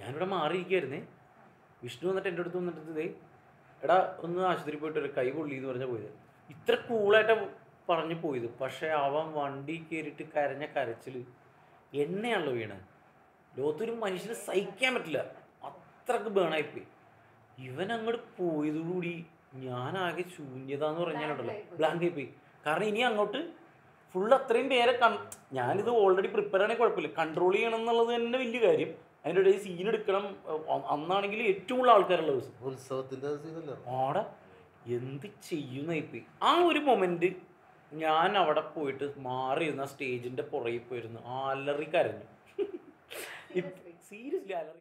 ഞാനിവിടെ മാറിയിരിക്കുകയായിരുന്നേ വിഷ്ണു വന്നിട്ട് എൻ്റെ അടുത്ത് വന്നിട്ട് ഇതേ എടാ ഒന്ന് ആശുപത്രി പോയിട്ട് ഒരു കൈ പൊള്ളി എന്ന് പറഞ്ഞാൽ പോയത് ഇത്ര കൂളായിട്ട് പറഞ്ഞു പോയത് പക്ഷേ അവൻ വണ്ടി കയറിയിട്ട് കരഞ്ഞ കരച്ചിൽ എണ്ണയാണല്ലോ വീണ് ലോകത്തൊരു മനുഷ്യന് സഹിക്കാൻ പറ്റില്ല അത്രക്ക് ബേണായിപ്പോയി ഇവൻ അങ്ങോട്ട് പോയതോടുകൂടി ഞാനാകെ ശൂന്യത എന്ന് പറഞ്ഞാലുണ്ടല്ലോ Blank ആയിപ്പോയി. ബ്ലാങ്ക് ആയിപ്പോയി കാരണം ഇനി അങ്ങോട്ട് ഫുൾ അത്രയും പേരെ കൺ ഞാനിത് ഓൾറെഡി പ്രിപ്പയർ ആണെങ്കിൽ കുഴപ്പമില്ല കൺട്രോൾ ചെയ്യണം എന്നുള്ളത് തന്നെ വലിയ കാര്യം അതിൻ്റെ ഇടയിൽ സീൻ എടുക്കണം അ- അന്നാണെങ്കിൽ ഏറ്റവും കൂടുതൽ ആൾക്കാരുള്ള ദിവസം ഉത്സവത്തിന്റെ സീനല്ല ആടെ എന്ത് ചെയ്യുന്നതായിപ്പോയി ആ ഒരു മൊമെന്റ് ഞാൻ അവിടെ പോയിട്ട് മാറിയിരുന്ന സ്റ്റേജിന്റെ പുറകിൽ പോയിരുന്നു അലറി കരഞ്ഞു Seriously. സീരിയസ്ലി അലറി